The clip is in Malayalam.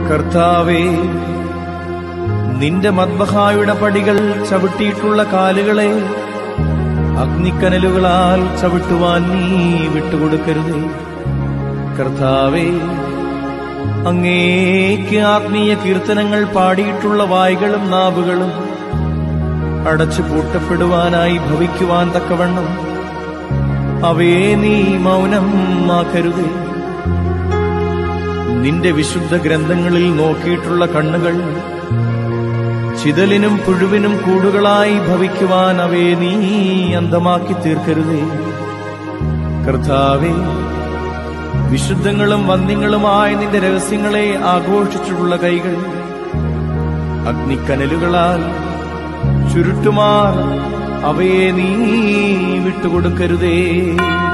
കർത്താവേ നിന്റെ മദ്ബഹായുടെ പടികൾ ചവിട്ടിയിട്ടുള്ള കാലുകളെ അഗ്നിക്കനലുകളാൽ ചവിട്ടുവാൻ നീ വിട്ടുകൊടുക്കരുതേ കർത്താവേ അങ്ങേക്ക് ആത്മീയ കീർത്തനങ്ങൾ പാടിയിട്ടുള്ള വായ്കളും നാവുകളും അടച്ചു പൂട്ടപ്പെടുവാനായി ഭവിക്കുവാൻ തക്കവണ്ണം അവയെ നീ മൗനം ആക്കരുതേ നിന്റെ വിശുദ്ധ ഗ്രന്ഥങ്ങളിൽ നോക്കിയിട്ടുള്ള കണ്ണുകൾ ചിതലിനും പുഴുവിനും കൂടുകളായി ഭവിക്കുവാൻ അവയെ നീ അന്തമാക്കി തീർക്കരുതേ കർത്താവേ വിശുദ്ധങ്ങളും വന്യങ്ങളുമായ നിന്റെ രഹസ്യങ്ങളെ ആഘോഷിച്ചിട്ടുള്ള കൈകൾ അഗ്നിക്കനലുകളാൽ ചുരുട്ടുമാർ അവയെ നീ വിട്ടുകൊടുക്കരുതേ